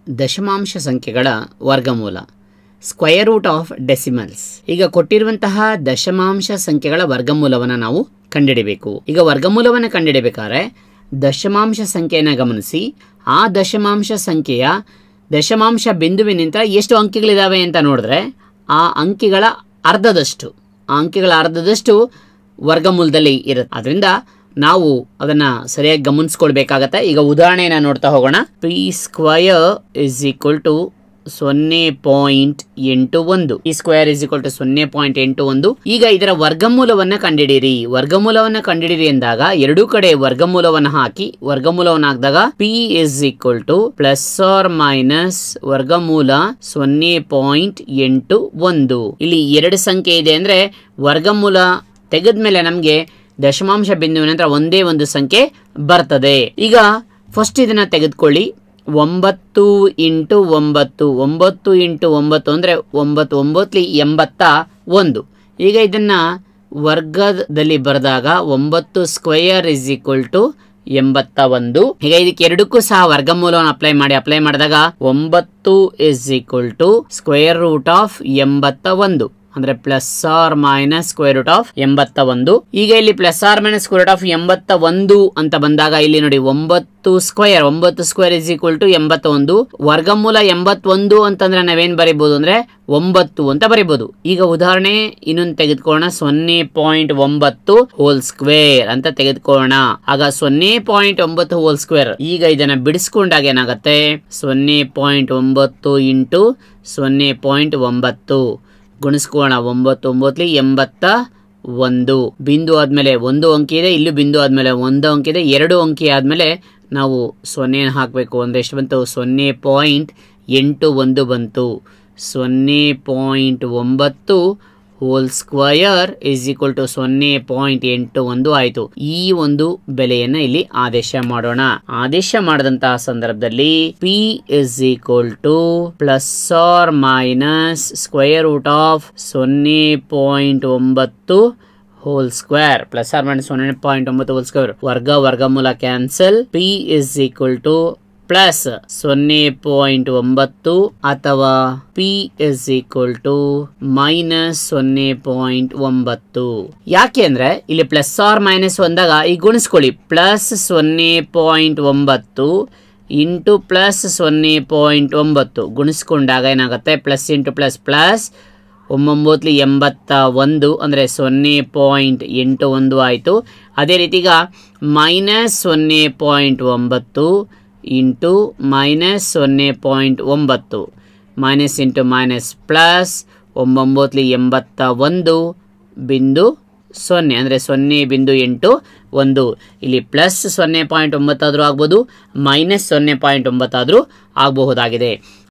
ದಶಮಾಂಶ ಸಂಖ್ಯೆಗಳ ವರ್ಗಮೂಲ ಸ್ಕ್ವಯರ್ ರೂಟ್ ಆಫ್ ಡೆಸಿಮಲ್ಸ್ ಈಗ ಕೊಟ್ಟಿರುವಂತಹ ದಶಮಾಂಶ ಸಂಖ್ಯೆಗಳ ವರ್ಗಮೂಲವನ್ನು ನಾವು ಕಂಡುಹಿಡಿಬೇಕು ಈಗ ವರ್ಗಮೂಲವನ್ನು ಕಂಡುಹಿಡಿಬೇಕಾದ್ರೆ ದಶಮಾಂಶ ಸಂಖ್ಯೆಯನ್ನು ಗಮನಿಸಿ ಆ ದಶಮಾಂಶ ಸಂಖ್ಯೆಯ ದಶಮಾಂಶ ಬಿಂದುವಿನಿಂದ ಎಷ್ಟು ಅಂಕಿಗಳಿದಾವೆ ಅಂತ ನೋಡಿದ್ರೆ ಆ ಅಂಕಿಗಳ ಅರ್ಧದಷ್ಟು ಆ ಅಂಕಿಗಳ ಅರ್ಧದಷ್ಟು ವರ್ಗಮೂಲದಲ್ಲಿ ಇರುತ್ತೆ ಅದರಿಂದ ನಾವು ಅದನ್ನ ಸರಿಯಾಗಿ ಗಮನಿಸ್ಕೊಳ್ಬೇಕಾಗತ್ತೆ ಈಗ ಉದಾಹರಣೆನ ನೋಡ್ತಾ ಹೋಗೋಣ P square is equal to ಸೊನ್ನೆ ಪಾಯಿಂಟ್ ಎಂಟು ಒಂದು ಈ ಸ್ಕ್ವೇರ್ ಇಸ್ ಈಕ್ವಲ್ ಟು ಸೊನ್ನೆ ಪಾಯಿಂಟ್ ಎಂಟು ಒಂದು ಈಗ ಇದರ ವರ್ಗಮೂಲವನ್ನ ಕಂಡಿಡಿರಿ ವರ್ಗಮೂಲವನ್ನ ಕಂಡಿಡಿರಿ ಎಂದಾಗ ಎರಡೂ ಕಡೆ ವರ್ಗಮೂಲವನ್ನ ಹಾಕಿ ವರ್ಗಮೂಲವನ್ನ ಹಾಕಿದಾಗ P is equal to plus or minus ವರ್ಗಮೂಲ ಸೊನ್ನೆ ಪಾಯಿಂಟ್ ಎಂಟು ಒಂದು ಇಲ್ಲಿ ಎರಡು ಸಂಖ್ಯೆ ಇದೆ ಅಂದ್ರೆ ವರ್ಗಮೂಲ ತೆಗೆದ್ಮೇಲೆ ನಮಗೆ ದಶಮಾಂಶ ಬಿಂದುವಿನ ನಂತರ ಒಂದೇ ಒಂದು ಸಂಖ್ಯೆ ಬರ್ತದೆ ಈಗ ಫಸ್ಟ್ ಇದನ್ನ ತೆಗೆದುಕೊಳ್ಳಿ ಒಂಬತ್ತು ಇಂಟು ಒಂಬತ್ತು ಒಂಬತ್ತು ಇಂಟು ಒಂಬತ್ತು ಅಂದರೆ ಒಂಬತ್ತು ಒಂಬತ್ತು ಎಂಬತ್ತ ಒಂದು ಈಗ ಇದನ್ನ ವರ್ಗದಲ್ಲಿ ಬರೆದಾಗ ಒಂಬತ್ತು ಸ್ಕ್ವಯರ್ ಇಸ್ ಈಕ್ವಲ್ ಟು ಎಂಬತ್ತ ಒಂದು ಈಗ ಇದಕ್ಕೆ ಎರಡಕ್ಕೂ ಸಹ ವರ್ಗಮೂಲವನ್ನು ಅಪ್ಲೈ ಮಾಡಿ ಅಪ್ಲೈ ಮಾಡಿದಾಗ ಒಂಬತ್ತು is equal to square root of ಎಂಬತ್ತ ಒಂದು ಅಂದ್ರೆ plus or minus square root of ಎಂಬತ್ತ ಒಂದು ಈಗ ಇಲ್ಲಿ plus or minus square root of ಎಂಬತ್ತ ಒಂದು ಅಂತ ಬಂದಾಗ ಇಲ್ಲಿ ನೋಡಿ ಒಂಬತ್ತು ಸ್ಕ್ವೇರ್ ಒಂಬತ್ತು ಸ್ಕ್ವೇರ್ ಇಸ್ ಈಕ್ವಲ್ ಟು ಎಂಬತ್ತ ಒಂದು ವರ್ಗಮೂಲ ಎಂಬತ್ತೊಂದು ಅಂತಂದ್ರೆ ನಾವೇನ್ ಬರಿಬಹುದು ಅಂದ್ರೆ ಒಂಬತ್ತು ಅಂತ ಬರಿಬಹುದು ಈಗ ಉದಾಹರಣೆ ಇನ್ನೊಂದು ತೆಗೆದುಕೊಳ್ಳೋಣ ಸೊನ್ನೆ ಪಾಯಿಂಟ್ ಒಂಬತ್ತು ಹೋಲ್ ಸ್ಕ್ವೇರ್ ಅಂತ ತೆಗೆದುಕೊಳ್ಳೋಣ ಆಗ ಸೊನ್ನೆ ಪಾಯಿಂಟ್ ಒಂಬತ್ತು ಹೋಲ್ ಸ್ಕ್ವೇರ್ ಈಗ ಇದನ್ನ ಬಿಡಿಸ್ಕೊಂಡಾಗ ಏನಾಗತ್ತೆ ಸೊನ್ನೆ ಪಾಯಿಂಟ್ ಒಂಬತ್ತು ಇಂಟು ಸೊನ್ನೆ ಪಾಯಿಂಟ್ ಒಂಬತ್ತು ಗುಣಿಸ್ಕೋಣ ಒಂಬತ್ತು ಒಂಬತ್ತು ಎಂಬತ್ತ ಒಂದು ಬಿಂದು ಆದ್ಮೇಲೆ ಒಂದು ಅಂಕಿ ಇದೆ ಇಲ್ಲೂ ಬಿಂದು ಆದ್ಮೇಲೆ ಒಂದು ಅಂಕಿ ಇದೆ ಎರಡು ಅಂಕಿ ಆದ್ಮೇಲೆ ನಾವು ಸೊನ್ನೆನ ಹಾಕಬೇಕು ಅಂದ್ರೆ ಎಷ್ಟು ಬಂತು ಸೊನ್ನೆ ಪಾಯಿಂಟ್ ಎಂಟು ಒಂದು ಬಂತು ಸೊನ್ನೆ ಪಾಯಿಂಟ್ ಒಂಬತ್ತು whole square is equal to ಸೊನ್ನೆ ಪಾಯಿಂಟ್ ಎಂಟು ಒಂದು ಆಯಿತು ಈ ಒಂದು ಬೆಲೆಯನ್ನ ಇಲ್ಲಿ ಆದೇಶ ಮಾಡೋಣ ಆದೇಶ ಮಾಡಿದಂತಹ ಸಂದರ್ಭದಲ್ಲಿ P is equal to plus or minus square root of ಸೊನ್ನೆ ಪಾಯಿಂಟ್ ಒಂಬತ್ತು whole square plus or minus ಸೊನ್ನೆ ಪಾಯಿಂಟ್ ಒಂಬತ್ತು ಹೋಲ್ ಸ್ಕ್ವೇರ್ ವರ್ಗ ವರ್ಗಮೂಲ cancel P is equal to plus ಸೊನ್ನೆ ಪಾಯಿಂಟ್ ಒಂಬತ್ತು ಅಥವಾ P is equal to minus ಸೊನ್ನೆ ಪಾಯಿಂಟ್ ಒಂಬತ್ತು ಯಾಕೆ ಅಂದ್ರೆ ಇಲ್ಲಿ ಪ್ಲಸ್ ಆರ್ ಮೈನಸ್ ಒಂದಾಗ ಈಗ ಗುಣಿಸ್ಕೊಳ್ಳಿ ಪ್ಲಸ್ ಸೊನ್ನೆ ಪಾಯಿಂಟ್ ಒಂಬತ್ತು ಇಂಟು ಪ್ಲಸ್ ಸೊನ್ನೆ ಪಾಯಿಂಟ್ ಒಂಬತ್ತು ಗುಣಿಸ್ಕೊಂಡಾಗ ಏನಾಗುತ್ತೆ ಪ್ಲಸ್ ಇಂಟು ಪ್ಲಸ್ ಪ್ಲಸ್ ಒಂಬೊಂಬತ್ತು ಎಂಬತ್ತ ಒಂದು ಅಂದರೆ ಸೊನ್ನೆ ಪಾಯಿಂಟ್ ಎಂಟು ಒಂದು ಆಯಿತು ಅದೇ ರೀತಿ ಈಗ ಮೈನಸ್ ಸೊನ್ನೆ ಪಾಯಿಂಟ್ ಒಂಬತ್ತು ಇಂಟು ಮೈನಸ್ ಸೊನ್ನೆ ಪಾಯಿಂಟ್ ಒಂಬತ್ತು ಮೈನಸ್ ಇಂಟು ಮೈನಸ್ ಪ್ಲಸ್ ಒಂಬೊಂಬತ್ತು ಎಂಬತ್ತ ಒಂದು ಬಿಂದು ಸೊನ್ನೆ ಅಂದರೆ ಸೊನ್ನೆ ಬಿಂದು ಎಂಟು ಒಂದು ಇಲ್ಲಿ ಪ್ಲಸ್ ಸೊನ್ನೆ ಪಾಯಿಂಟ್ ಒಂಬತ್ತಾದರೂ ಆಗ್ಬೋದು ಮೈನಸ್ ಸೊನ್ನೆ ಪಾಯಿಂಟ್ ಒಂಬತ್ತಾದರೂ ಆಗಬಹುದಾಗಿದೆ